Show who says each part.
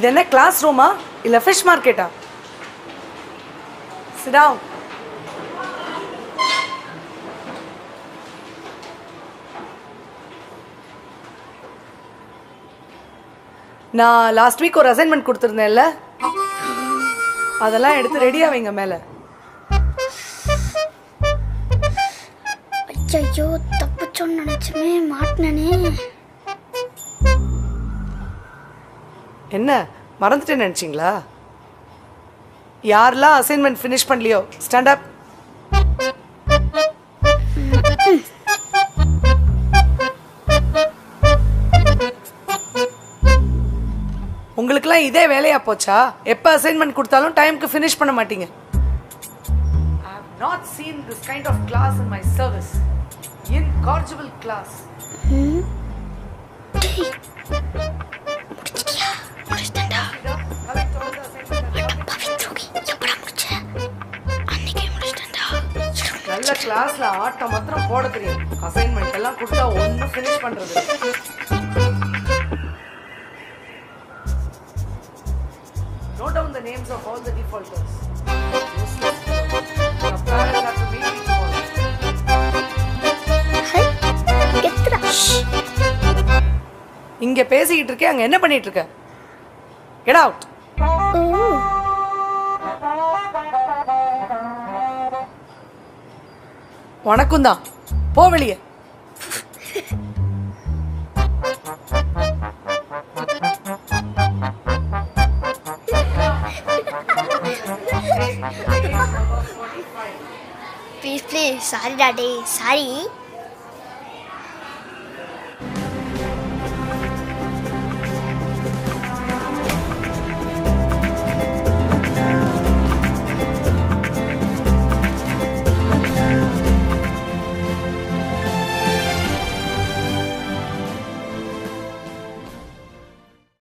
Speaker 1: இது என்ன கிளாஸ் ரூமா இல்லை ஃபிஷ் மார்க்கெட்டா சிடாவ் நான் லாஸ்ட் வீக் ஒரு அசைன்மெண்ட் கொடுத்துருந்தேன்ல அதெல்லாம் எடுத்து ரெடியாக வைங்க மேலே
Speaker 2: ஐயோ தப்பிச்சோன்னு நினைச்சுமே மாட்டினனே
Speaker 1: என்ன மறந்துட்டேன்னு நினச்சிங்களா யாரெல்லாம் அசைன்மெண்ட் ஃபினிஷ் பண்ணலையோ ஸ்டாண்ட் அப் உங்களுக்குலாம் இதே வேலையா போச்சா எப்போ அசைன்மெண்ட் கொடுத்தாலும் டைம்க்கு ஃபினிஷ் பண்ண மாட்டீங்க I have not seen this kind of class in my service. Incorrigible class.
Speaker 2: முடிச்சிட்டேன்டா
Speaker 1: Collect all the assignment.
Speaker 2: பவித்ரோகி எப்படா முடிச்ச அன்னைக்கே முடிச்சிட்டேன்டா
Speaker 1: நல்ல கிளாஸ்ல ஆட்டம் மாத்திரம் போட தெரியும் அசைன்மெண்ட் எல்லாம் கொடுத்தா ஒன்றும் ஃபினிஷ் பண்றது இல்ல. Note down the names of all the defaulters. Useless. Your parents have to meet you tomorrow.
Speaker 2: Hi எத்துடா
Speaker 1: இங்க பேசிக்கிட்டு இருக்கேன் அங்க என்ன பண்ணிட்டு இருக்க கெட் அவுட்
Speaker 2: ஓ
Speaker 1: உனக்கும் தான் போ வெளியே
Speaker 2: please please sorry daddy sorry